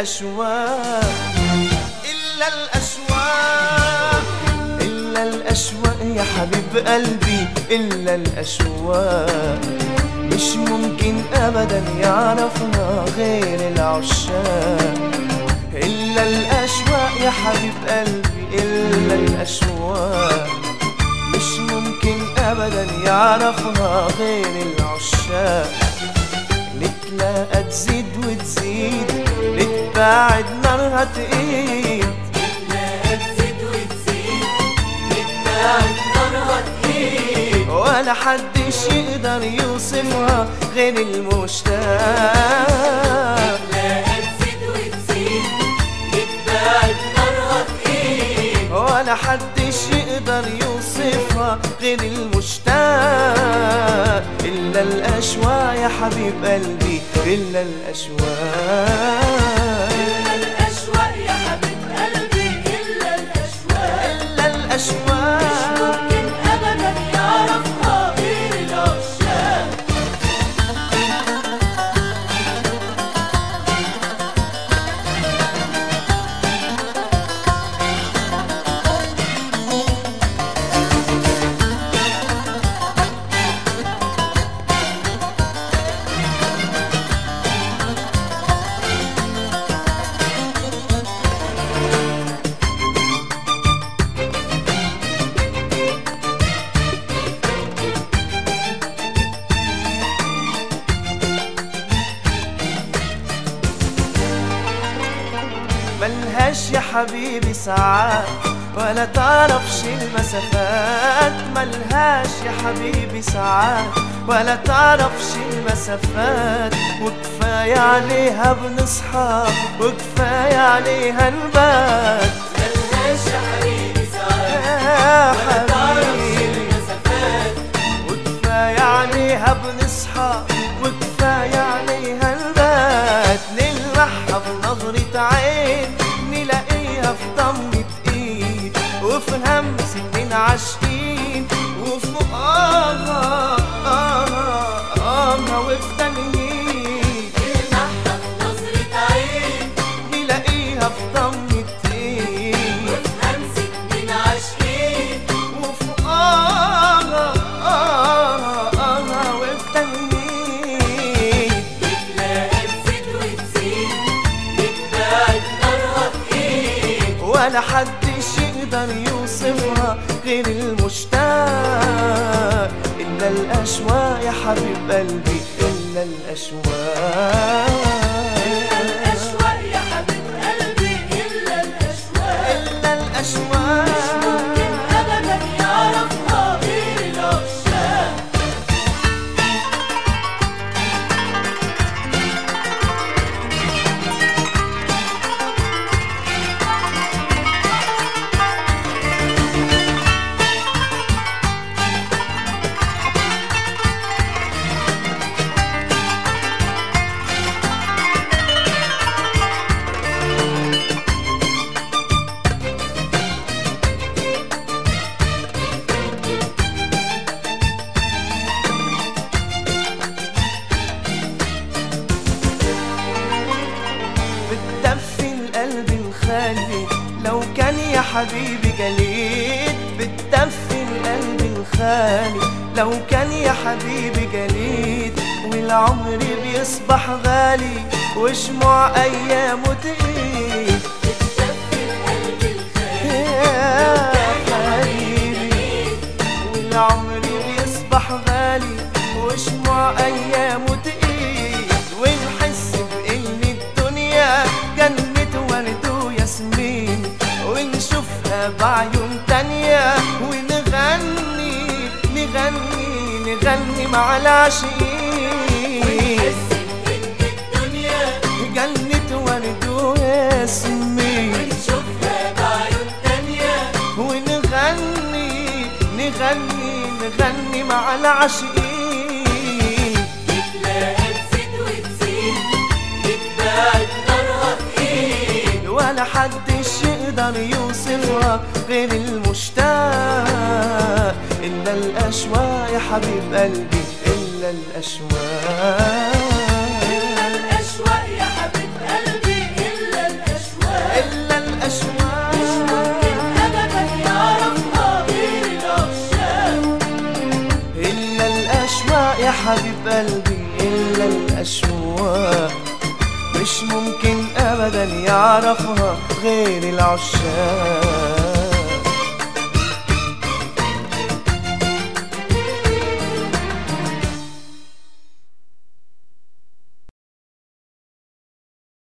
الأشواق إلا الأشواق إلا الأشواق يا حبيب قلبي إلا الأشواق مش ممكن أبدا يعرفنا غير العشاق إلا الأشواق يا حبيب قلبي إلا الأشواق مش ممكن أبدا يعرفنا غير العشاق نتلاقى تزيد وتزيد نتباعد نارها تقيد نتلاقى تزيد وتزيد نتباعد نارها تقيل ولا حدش يقدر يوصفها غير المشتاق نتلاقى تزيد وتزيد نتباعد نارها تقيل ولا حدش يقدر يوصفها غير المشتاق إلا الأشواق يا حبيب قلبي إلا الأشواق إلا الأشواق يا حبيب قلبي إلا الأشواق إلا الأشواق ممكن أبدا يعرفها غير العشاق ملهاش يا حبيبي ساعات ولا تعرفش المسافات ملهاش يا حبيبي ساعات ولا تعرفش المسافات وكفاية عليها بنصحى وكفاية عليها نبات ملهاش يا حبيبي ساعات يا ولا تعرفش حبيبي المسافات وكفاية عليها بنصحى وكفاية عليها نبات نلمحها بنظرة عين نلاقيها في ضمة ايد وفي همس من عاشقين وفي آه آه آه وفي تنهيد نلمحها في نظرة عين نلاقيها في ضمة ايد وفي همسة من عاشقين وفي آه آه آه وفي تنهيد نتلاقى تزيد وتزيد نتباعد نارها تقيل ولا حدش يقدر يوصفها غير المشتاق إلا الأشواق يا حبيب قلبي إلا الأشواق إلا الأشواق يا حبيب قلبي إلا الأشواق إلا الأشواق ممكن أبدا يعرفها غير العشاق بتدفي القلب الخالي لو كان يا حبيبي جليد بتدفي القلب الخالي لو كان يا حبيبي جليد والعمر بيصبح غالي وشموع أيامه تقيل بتدفي القلب الخالي يا حبيبي والعمر بيصبح غالي وشموع أيامه تقيل ونحس بإن الدنيا جنة ورد وياسمين ونشوفها بعيون تانية ونغني نغني نغني مع العاشقين حس إن الدنيا جنة ورد وياسمين بنشوفها بعيون تانية ونغني نغني نغني مع العاشقين نتلاقى تزيد وتزيد نتباعد نارها تقيل ولا حدش يقدر يوصفها غير المشتاق إلا الأشواق يا حبيب قلبي إلا الأشواق إلا الأشواق يا حبيب قلبي إلا أبدا يعرفها غير العشاق